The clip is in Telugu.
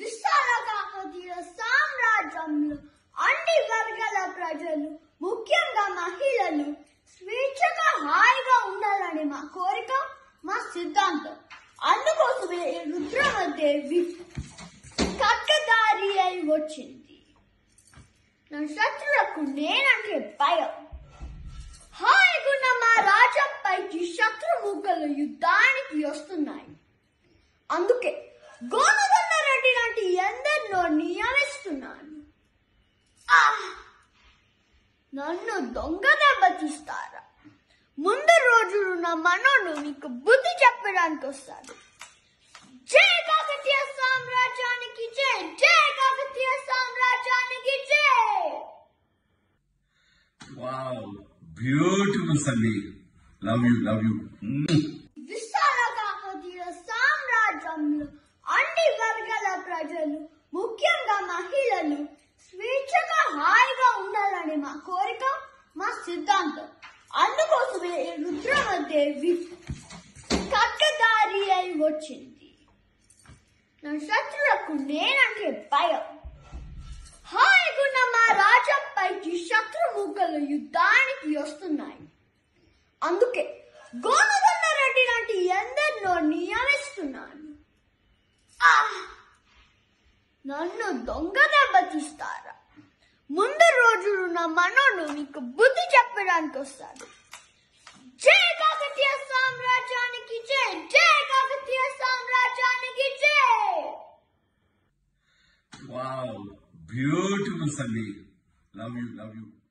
విశాల కాకతీయ సామ్రాజ్యంలో అన్ని వర్గాల ప్రజలు ముఖ్యంగా మహిళలు స్వేచ్ఛగా హాయిగా ఉండాలని మా కోరిక మా సిద్ధాంతం అందుకోసమే ఈ రుద్రమదేవి కట్టదారి అయి వచ్చింది నా శత్రులకు నేనంటే భయం హాయిగున్న మా రాజ్యంపైకి శత్రుముఖలు యుద్ధానికి వస్తున్నాయి అందుకే గోనగొండ రెడ్డి లాంటి ఎందరినో నియమిస్తున్నాను ఆహ్! నన్ను దొంగ దెబ్బతీస్తారా ముందు రోజు నా మనోడు నీకు బుద్ధి చెప్పడానికి వస్తాడు జై కాకతీయ సామ్రాజ్యానికి జై జై కాకతీయ సామ్రాజ్యానికి జై wow beautiful Sandy love you love you విశాల కాకతీయ సామ్రాజ్యంలో అన్ని వర్గాల ప్రజలు ముఖ్యంగా మహిళలు స్వేచ్ఛగా హాయిగా ఉండాలని మా కోరిక మా సిద్ధాంతం అందుకోసమే ఈ రుద్రమదేవి కట్టదారి అయి వచ్చింది నా శత్రులకు నేనంటే భయం హాయిగున్న మా రాజ్యంపైకి శత్రుముఖలు యుద్ధానికి వస్తున్నాయి అందుకే గోనగొండ రెడ్డి లాంటి ఎందరినో నియమిస్తున్నాను ఆహ్! నన్ను దొంగ దెబ్బతీస్తారా ముందు రోజు నా మనోడు నీకు బుద్ధి చెప్పడానికి వస్తాడు జై కాకతీయ సామ్రాజ్యానికి జై జై కాకతీయ సామ్రాజ్యానికి జై wow beautiful Sandy love you love you